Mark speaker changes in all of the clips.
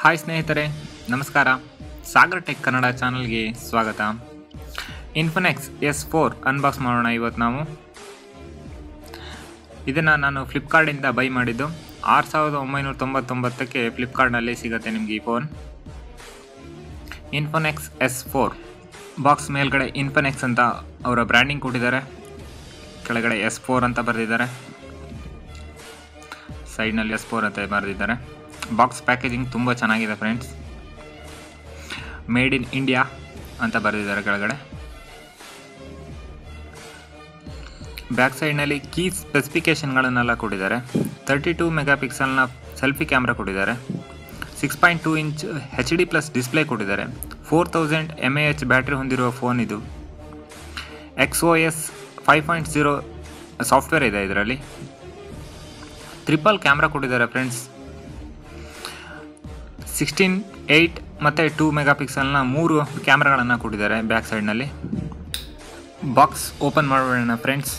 Speaker 1: hi ಸ್ನೇಹಿತರೆ ನಮಸ್ಕಾರ Sagar tech Kannada ಚಾನಲ್ಗೆ ಸ್ವಾಗತ ಇನ್ಫಿನೆಕ್ಸ್ ಎಸ್ ಫೋರ್ ಅನ್ಬಾಕ್ಸ್ ಮಾಡೋಣ ಇವತ್ತು ನಾವು ಇದನ್ನು ನಾನು ಫ್ಲಿಪ್ಕಾರ್ಟಿಂದ ಬೈ ಮಾಡಿದ್ದು ಆರು ಸಾವಿರದ ಒಂಬೈನೂರ ತೊಂಬತ್ತೊಂಬತ್ತಕ್ಕೆ ಫ್ಲಿಪ್ಕಾರ್ಟ್ನಲ್ಲಿ ಸಿಗುತ್ತೆ ನಿಮಗೆ ಈ phone Infinix S four box ಮೇಲ್ಗಡೆ ಇನ್ಫೋನೆಕ್ಸ್ ಅಂತ ಅವರ ಬ್ರ್ಯಾಂಡಿಂಗ್ ಕೊಟ್ಟಿದ್ದಾರೆ ಕೆಳಗಡೆ ಎಸ್ ಫೋರ್ ಅಂತ ಬರೆದಿದ್ದಾರೆ ಸೈಡ್ನಲ್ಲಿ ಎಸ್ ಫೋರ್ ಅಂತ ಬರೆದಿದ್ದಾರೆ ಬಾಕ್ಸ್ ಪ್ಯಾಕೇಜಿಂಗ್ ತುಂಬ ಚೆನ್ನಾಗಿದೆ ಫ್ರೆಂಡ್ಸ್ ಮೇಡ್ ಇನ್ ಇಂಡಿಯಾ ಅಂತ ಬರೆದಿದ್ದಾರೆ ಕೆಳಗಡೆ ಬ್ಯಾಕ್ ಸೈಡ್ನಲ್ಲಿ ಕೀ ಸ್ಪೆಸಿಫಿಕೇಷನ್ಗಳನ್ನೆಲ್ಲ ಕೊಟ್ಟಿದ್ದಾರೆ ತರ್ಟಿ ಟೂ ಮೆಗಾ ಪಿಕ್ಸಲ್ನ ಸೆಲ್ಫಿ ಕ್ಯಾಮ್ರಾ ಕೊಟ್ಟಿದ್ದಾರೆ six point two inch H D plus display ಕೊಟ್ಟಿದ್ದಾರೆ four thousand M A H battery ಹೊಂದಿರುವ ಫೋನ್ ಇದು X O S five point zero software ಇದೆ ಇದರಲ್ಲಿ ಟ್ರಿಪಲ್ ಕ್ಯಾಮ್ರಾ ಕೊಟ್ಟಿದ್ದಾರೆ ಫ್ರೆಂಡ್ಸ್ ಸಿಕ್ಸ್ಟೀನ್ ಏಯ್ಟ್ ಮತ್ತು two mega ಪಿಕ್ಸಲ್ನ ಮೂರು ಕ್ಯಾಮ್ರಾಗಳನ್ನು ಕೊಟ್ಟಿದ್ದಾರೆ ಬ್ಯಾಕ್ ಸೈಡ್ನಲ್ಲಿ ಬಾಕ್ಸ್ ಓಪನ್ ಮಾಡೋಣ ಫ್ರೆಂಡ್ಸ್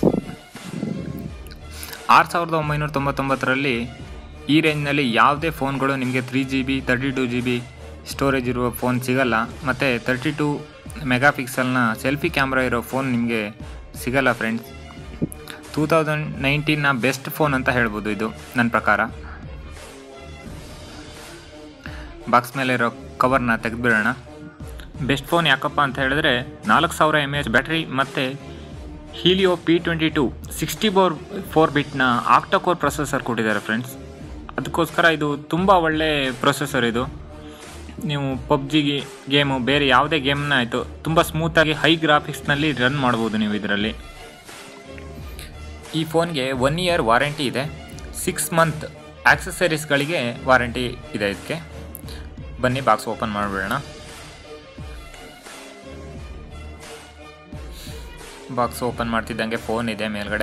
Speaker 1: ಆರು ಸಾವಿರದ ಒಂಬೈನೂರ ತೊಂಬತ್ತೊಂಬತ್ತರಲ್ಲಿ ಈ ರೇಂಜ್ನಲ್ಲಿ ಯಾವುದೇ ಫೋನ್ಗಳು ನಿಮಗೆ three G B thirty two G B storage ಇರುವ ಫೋನ್ ಸಿಗಲ್ಲ ಮತ್ತು ತರ್ಟಿ ಟೂ ಮೆಗಾ ಪಿಕ್ಸಲ್ನ ಸೆಲ್ಫಿ ಕ್ಯಾಮ್ರಾ ಇರೋ ಫೋನ್ ನಿಮಗೆ ಸಿಗಲ್ಲ ಫ್ರೆಂಡ್ಸ್ ಟೂ ತೌಸಂಡ್ ನೈನ್ಟೀನ್ನ ಬೆಸ್ಟ್ ಫೋನ್ ಅಂತ ಹೇಳ್ಬೋದು ಇದು ನನ್ನ ಪ್ರಕಾರ ಬಾಕ್ಸ್ ಮೇಲೆ ಇರೋ ಕವರ್ನ ತೆಗೆದುಬಿಡೋಣ ಬೆಸ್ಟ್ ಫೋನ್ ಯಾಕಪ್ಪ ಅಂತ ಹೇಳಿದ್ರೆ ನಾಲ್ಕು ಸಾವಿರ ಎಮ್ ಎಚ್ ಬ್ಯಾಟ್ರಿ ಮತ್ತು Helio P twenty two sixty ಬೋರ್ ಫೋರ್ ಬಿಟ್ನ ಆಕ್ಟೋಕೋರ್ ಪ್ರೊಸೆಸರ್ ಕೊಟ್ಟಿದ್ದಾರೆ ಫ್ರೆಂಡ್ಸ್ ಅದಕ್ಕೋಸ್ಕರ ಇದು ತುಂಬ ಒಳ್ಳೆ ಪ್ರೊಸೆಸರ್ ಇದು ನೀವು ಪಬ್ಜಿಗೆ ಗೇಮು ಬೇರೆ ಯಾವುದೇ ಗೇಮ್ನ ಆಯಿತು ತುಂಬ ಸ್ಮೂತಾಗಿ ಹೈ ಗ್ರಾಫಿಕ್ಸ್ನಲ್ಲಿ ರನ್ ಮಾಡ್ಬೋದು ನೀವು ಇದರಲ್ಲಿ ಈ ಫೋನ್ಗೆ ಒನ್ ಇಯರ್ ವಾರಂಟಿ ಇದೆ ಸಿಕ್ಸ್ ಮಂತ್ ಆಕ್ಸೆಸರೀಸ್ಗಳಿಗೆ ವಾರಂಟಿ ಇದೆ ಇದಕ್ಕೆ ಬನ್ನಿ ಬಾಕ್ಸ್ ಓಪನ್ ಮಾಡಿಬಿಡೋಣ ಬಾಕ್ಸ್ ಓಪನ್ ಮಾಡ್ತಿದ್ದಂಗೆ ಫೋನ್ ಇದೆ ಮೇಲ್ಗಡೆ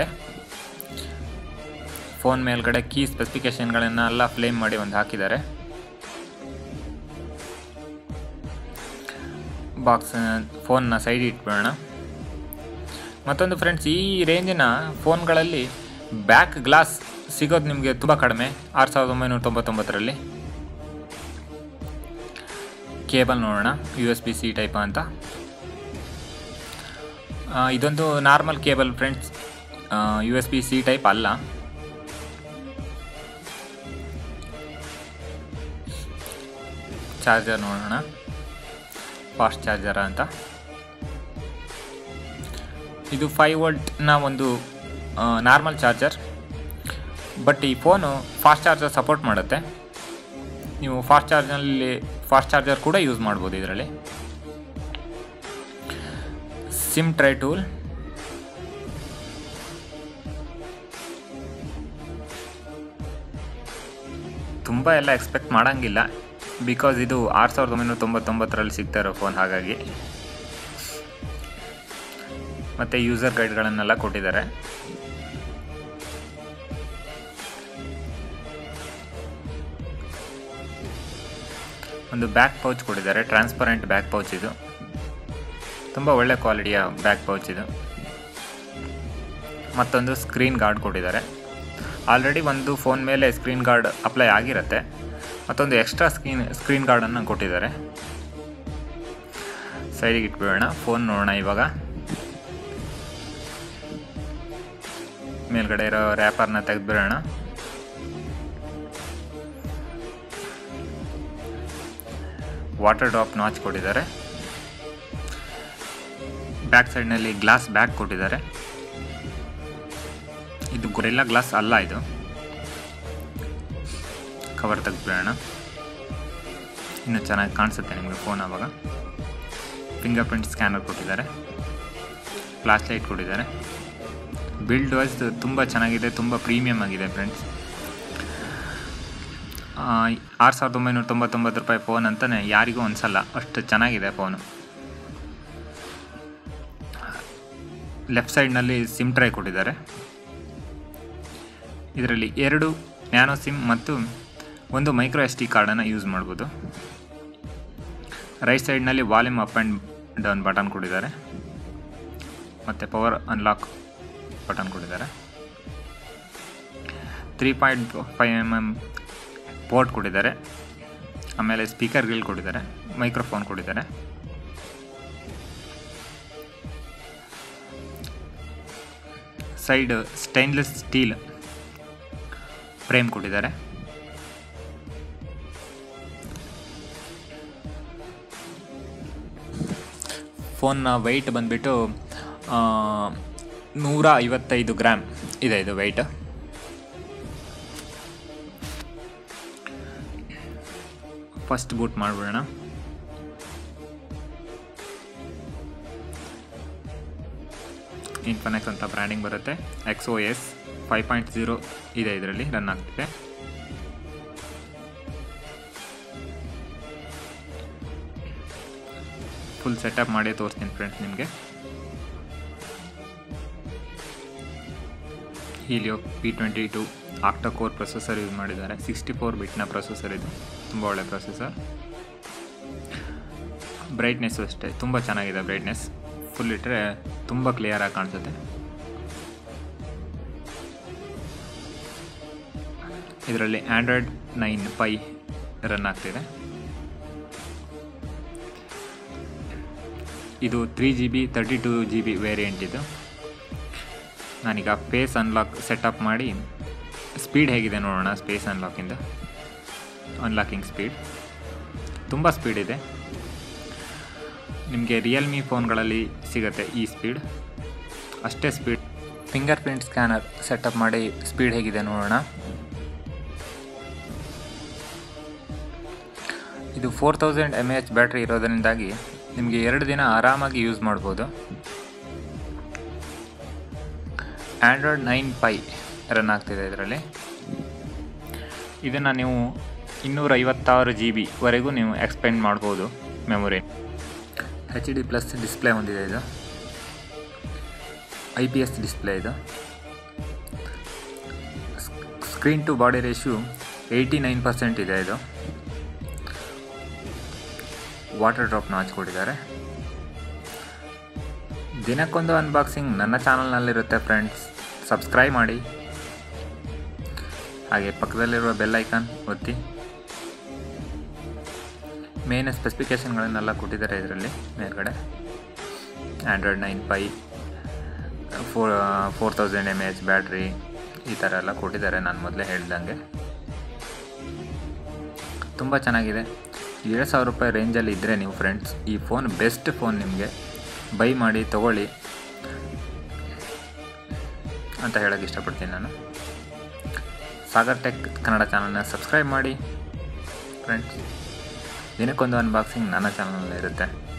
Speaker 1: ಫೋನ್ ಮೇಲ್ಗಡೆ ಕೀ ಸ್ಪೆಸಿಫಿಕೇಶನ್ಗಳನ್ನೆಲ್ಲ ಫ್ಲೇಮ್ ಮಾಡಿ ಒಂದು ಹಾಕಿದ್ದಾರೆ ಬಾಕ್ಸ್ ಫೋನ್ನ ಸೈಡ್ ಇಟ್ಬಿಡೋಣ ಮತ್ತೊಂದು ಫ್ರೆಂಡ್ಸ್ ಈ ರೇಂಜಿನ ಫೋನ್ಗಳಲ್ಲಿ ಬ್ಯಾಕ್ ಗ್ಲಾಸ್ ಸಿಗೋದು ನಿಮಗೆ ತುಂಬ ಕಡಿಮೆ ಆರು ಸಾವಿರದ ಒಂಬೈನೂರ ತೊಂಬತ್ತೊಂಬತ್ತರಲ್ಲಿ ಕೇಬಲ್ ನೋಡೋಣ U S B C type ಅಂತ ಆ, ಇದೊಂದು normal cable friends U S B C type ಅಲ್ಲ ಚಾರ್ಜರ್ ನೋಡೋಣ ಫಾಸ್ಟ್ ಚಾರ್ಜರ ಅಂತ ಇದು ಫೈವ್ ವೋಲ್ಟ್ನ ಒಂದು ನಾರ್ಮಲ್ ಚಾರ್ಜರ್ ಬಟ್ ಈ ಫೋನು ಫಾಸ್ಟ್ ಚಾರ್ಜರ್ ಸಪೋರ್ಟ್ ಮಾಡುತ್ತೆ ನೀವು ಫಾಸ್ಟ್ ಚಾರ್ಜಲ್ಲಿ ಫಾಸ್ಟ್ ಚಾರ್ಜರ್ ಕೂಡ ಯೂಸ್ ಮಾಡ್ಬೋದು ಇದರಲ್ಲಿ ಸಿಮ್ ಟ್ರೈ ಟೂಲ್ ತುಂಬ ಎಲ್ಲ ಎಕ್ಸ್ಪೆಕ್ಟ್ ಮಾಡೋಂಗಿಲ್ಲ ಬಿಕಾಸ್ ಇದು ಆರು ಸಾವಿರದ ಒಂಬೈನೂರ ತೊಂಬತ್ತೊಂಬತ್ತರಲ್ಲಿ ಸಿಗ್ತಾ ಇರೋ ಫೋನ್ ಹಾಗಾಗಿ ಮತ್ತು ಯೂಸರ್ ಗೈಡ್ಗಳನ್ನೆಲ್ಲ ಕೊಟ್ಟಿದ್ದಾರೆ ಒಂದು ಬ್ಯಾಕ್ ಪೌಚ್ ಕೊಟ್ಟಿದ್ದಾರೆ ಟ್ರಾನ್ಸ್ಪರೆಂಟ್ ಬ್ಯಾಕ್ ಪೌಚ್ ಇದು ತುಂಬ ಒಳ್ಳೆ ಕ್ವಾಲಿಟಿಯ ಬ್ಯಾಕ್ ಪೌಚ್ ಇದು ಮತ್ತೊಂದು ಸ್ಕ್ರೀನ್ ಗಾರ್ಡ್ ಕೊಟ್ಟಿದ್ದಾರೆ ಆಲ್ರೆಡಿ ಒಂದು ಫೋನ್ ಮೇಲೆ ಸ್ಕ್ರೀನ್ ಗಾರ್ಡ್ ಅಪ್ಲೈ ಆಗಿರುತ್ತೆ ಮತ್ತೊಂದು ಎಕ್ಸ್ಟ್ರಾ ಸ್ಕ್ರೀನ್ ಸ್ಕ್ರೀನ್ ಗಾರ್ಡನ್ನು ಕೊಟ್ಟಿದ್ದಾರೆ ಸೈಡಿಗೆ ಇಟ್ಬಿಡೋಣ ಫೋನ್ ನೋಡೋಣ ಇವಾಗ ಮೇಲ್ಗಡೆ ಇರೋ ರ್ಯಾಪರ್ನ ತೆಗೆದ್ಬಿಡೋಣ ವಾಟರ್ ಡ್ರಾಪ್ ನಾಚ್ ಕೊಟ್ಟಿದ್ದಾರೆ ಬ್ಯಾಕ್ ಸೈಡ್ನಲ್ಲಿ ಗ್ಲಾಸ್ ಬ್ಯಾಗ್ ಕೊಟ್ಟಿದ್ದಾರೆ ಇದು ಗೊರೆಲ್ಲ ಗ್ಲಾಸ್ ಅಲ್ಲ ಇದು ಕವರ್ ತೆಗೆದ್ಬಿಡೋಣ ಇನ್ನೂ ಚೆನ್ನಾಗಿ ಕಾಣಿಸುತ್ತೆ ನಿಮಗೆ ಫೋನ್ ಆವಾಗ ಫಿಂಗರ್ ಪ್ರಿಂಟ್ ಸ್ಕ್ಯಾನರ್ ಕೊಟ್ಟಿದ್ದಾರೆ ಫ್ಲಾಶ್ ಲೈಟ್ ಕೊಟ್ಟಿದ್ದಾರೆ ಬಿಲ್ಡ್ ವೈಸ್ ತುಂಬ ಚೆನ್ನಾಗಿದೆ ತುಂಬ ಪ್ರೀಮಿಯಮ್ ಆಗಿದೆ ಫ್ರೆಂಡ್ಸ್ ಆರು ಸಾವಿರದ ಒಂಬೈನೂರ ತೊಂಬತ್ತೊಂಬತ್ತು ರೂಪಾಯಿ ಫೋನ್ ಅಂತಲೇ ಯಾರಿಗೂ ಅನಿಸಲ್ಲ ಅಷ್ಟು ಚೆನ್ನಾಗಿದೆ ಫೋನು ಲೆಫ್ಟ್ ಸೈಡ್ನಲ್ಲಿ ಸಿಮ್ ಟ್ರೈ ಕೊಟ್ಟಿದ್ದಾರೆ ಇದರಲ್ಲಿ ಎರಡು ನ್ಯಾನೋ ಸಿಮ್ ಮತ್ತು ಒಂದು ಮೈಕ್ರೋ ಎಸ್ ಟಿ ಕಾರ್ಡನ್ನು ಯೂಸ್ ಮಾಡ್ಬೋದು ರೈಟ್ ಸೈಡ್ನಲ್ಲಿ volume up and down button ಕೊಟ್ಟಿದ್ದಾರೆ ಮತ್ತು ಪವರ್ ಅನ್ಲಾಕ್ ಬಟನ್ ಕೊಟ್ಟಿದ್ದಾರೆ three point five M M port ಕೊಟ್ಟಿದ್ದಾರೆ ಆಮೇಲೆ ಸ್ಪೀಕರ್ಗಳು ಕೊಟ್ಟಿದ್ದಾರೆ ಮೈಕ್ರೋಫೋನ್ ಕೊಟ್ಟಿದ್ದಾರೆ ಸೈಡ್ ಸ್ಟೈನ್ಲೆಸ್ ಸ್ಟೀಲ್ ಫ್ರೇಮ್ ಕೊಟ್ಟಿದ್ದಾರೆ ಫೋನ್ನ ವೆಯ್ಟ್ ಬಂದುಬಿಟ್ಟು ನೂರ ಐವತ್ತೈದು ಗ್ರಾಮ್ ಇದೆ ಇದು ವೆಯ್ಟ್ ಫಸ್ಟ್ ಬೂಟ್ ಮಾಡಿಬಿಡೋಣ ಇನ್ಫನೆಕ್ಸ್ ಅಂತ ಬ್ರ್ಯಾಂಡಿಂಗ್ ಬರುತ್ತೆ X O S five point zero ಇದೆ ಇದರಲ್ಲಿ ರನ್ ಆಗ್ತಿದೆ ಫುಲ್ ಸೆಟಪ್ ಮಾಡಿ ತೋರಿಸ್ತೀನಿ ಫ್ರೆಂಡ್ಸ್ ನಿಮಗೆ Helio P twenty two octa core processor use ಮಾಡಿದ್ದಾರೆ ಸಿಕ್ಸ್ಟಿ ಫೋರ್ ಬಿಟ್ನ ಪ್ರೊಸೆಸರ್ ಇದು ತುಂಬ ಒಳ್ಳೆ ಪ್ರೊಸೆಸರ್ ಬ್ರೈಟ್ನೆಸ್ಸು ಅಷ್ಟೇ ತುಂಬ ಚೆನ್ನಾಗಿದೆ ಬ್ರೈಟ್ನೆಸ್ ಫುಲ್ ಇಟ್ಟರೆ ತುಂಬ ಕ್ಲಿಯರಾಗಿ ಕಾಣಿಸುತ್ತೆ ಇದರಲ್ಲಿ ಆ್ಯಂಡ್ರಾಯ್ಡ್ ನೈನ್ ಫೈ ರನ್ ಆಗ್ತಿದೆ ಇದು three G B thirty two G B variant ಇದು ನಾನೀಗ ಫೇಸ್ ಅನ್ಲಾಕ್ ಸೆಟಪ್ ಮಾಡಿ ಸ್ಪೀಡ್ ಹೇಗಿದೆ ನೋಡೋಣ ಸ್ಪೇಸ್ ಅನ್ಲಾಕಿಂದ ಅನ್ಲಾಕಿಂಗ್ ಸ್ಪೀಡ್ ತುಂಬ ಸ್ಪೀಡ್ ಇದೆ ನಿಮಗೆ ರಿಯಲ್ಮಿ ಫೋನ್ಗಳಲ್ಲಿ ಸಿಗುತ್ತೆ ಈ ಸ್ಪೀಡ್ ಅಷ್ಟೇ speed fingerprint scanner setup ಮಾಡಿ ಸ್ಪೀಡ್ ಹೇಗಿದೆ ನೋಡೋಣ ಇದು four thousand M H battery ಇರೋದರಿಂದಾಗಿ ನಿಮಗೆ ಎರಡು ದಿನ ಆರಾಮಾಗಿ ಯೂಸ್ ಮಾಡ್ಬೋದು ಆ್ಯಂಡ್ರಾಯ್ಡ್ ನೈನ್ ಪೈ ರನ್ ಆಗ್ತಿದೆ ಇದರಲ್ಲಿ ಇದನ್ನು ನೀವು ಇನ್ನೂರ ಐವತ್ತಾರು ಜಿ ಬಿವರೆಗೂ ನೀವು ಎಕ್ಸ್ಪೆಂಡ್ ಮಾಡ್ಬೋದು memory H D plus display ಹೊಂದಿದೆ ಇದು ಐ ಪಿ ಎಸ್ ಡಿಸ್ಪ್ಲೇ ಇದು screen to body ratio eighty nine percent ಇದೆ ಇದು ವಾಟರ್ ಡ್ರಾಪ್ನ ಹಚ್ಕೊಟ್ಟಿದ್ದಾರೆ ದಿನಕ್ಕೊಂದು ಅನ್ಬಾಕ್ಸಿಂಗ್ ನನ್ನ ಚಾನಲ್ನಲ್ಲಿರುತ್ತೆ ಫ್ರೆಂಡ್ಸ್ ಸಬ್ಸ್ಕ್ರೈಬ್ ಮಾಡಿ ಹಾಗೆ ಪಕ್ಕದಲ್ಲಿರುವ ಬೆಲ್ ಐಕಾನ್ ಒತ್ತಿ ಮೇನ್ ಸ್ಪೆಸಿಫಿಕೇಷನ್ಗಳನ್ನೆಲ್ಲ ಕೊಟ್ಟಿದ್ದಾರೆ ಇದರಲ್ಲಿ ಮೇಲ್ಗಡೆ ಆ್ಯಂಡ್ರಾಯ್ಡ್ ನೈನ್ ಫೈ four four thousand M H battery ಈ ಥರ ಎಲ್ಲ ಕೊಟ್ಟಿದ್ದಾರೆ ನಾನು ಮೊದಲೇ ಹೇಳ್ದಂಗೆ ತುಂಬ ಚೆನ್ನಾಗಿದೆ ಏಳು ಸಾವಿರ ರೂಪಾಯಿ ರೇಂಜಲ್ಲಿ ಇದ್ದರೆ ನೀವು ಫ್ರೆಂಡ್ಸ್ ಈ ಫೋನ್ ಬೆಸ್ಟ್ ಫೋನ್ ನಿಮಗೆ ಬೈ ಮಾಡಿ ತೊಗೊಳ್ಳಿ ಅಂತ ಹೇಳೋಕ್ಕೆ ಇಷ್ಟಪಡ್ತೀನಿ ನಾನು ಸಾಗರ್ ಟೆಕ್ ಕನ್ನಡ ಚಾನಲ್ನ ಸಬ್ಸ್ಕ್ರೈಬ್ ಮಾಡಿ ಫ್ರೆಂಡ್ಸ್ ದಿನಕ್ಕೊಂದು ಅನ್ಬಾಕ್ಸಿಂಗ್ ನನ್ನ ಚಾನಲಲ್ಲಿ ಇರುತ್ತೆ